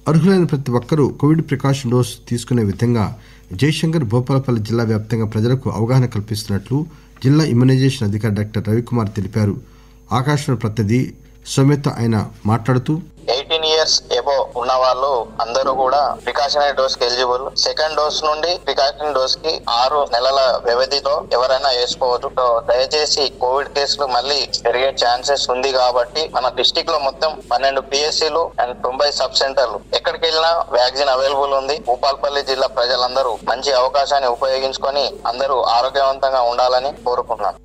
అర్హులైన ప్రతి ఒక్కరూ కోవిడ్ ప్రికాషన్ డోస్ తీసుకునే విధంగా జయశంకర్ భూపాలపల్లి జిల్లా వ్యాప్తంగా ప్రజలకు అవగాహన కల్పిస్తున్నట్లు జిల్లా ఇమ్యునైజేషన్ అధికారి డాక్టర్ రవికుమార్ తెలిపారు ఆకాశవాణి ప్రతినిధి సౌమ్యత ఆయన మాట్లాడుతూ ఎయిటీన్ ఇయర్స్ ఎబో ఉన్న వాళ్ళు అందరూ కూడా ప్రికాషనరీ డోస్ కి ఎలిజిబుల్ సెకండ్ డోస్ నుండి ప్రికాషన్ డోస్ కి ఆరు నెలల వ్యవధిలో ఎవరైనా వేసుకోవచ్చు సో దయచేసి కోవిడ్ కేసులు మళ్ళీ పెరిగే ఛాన్సెస్ ఉంది కాబట్టి మన డిస్టిక్ లో మొత్తం పన్నెండు పిఎస్సీలు అండ్ తొంభై సబ్ సెంటర్లు ఎక్కడికి వెళ్ళినా వ్యాక్సిన్ అవైలబుల్ ఉంది భూపాల్పల్లి జిల్లా ప్రజలందరూ మంచి అవకాశాన్ని ఉపయోగించుకొని అందరూ ఆరోగ్యవంతంగా ఉండాలని కోరుకున్నాను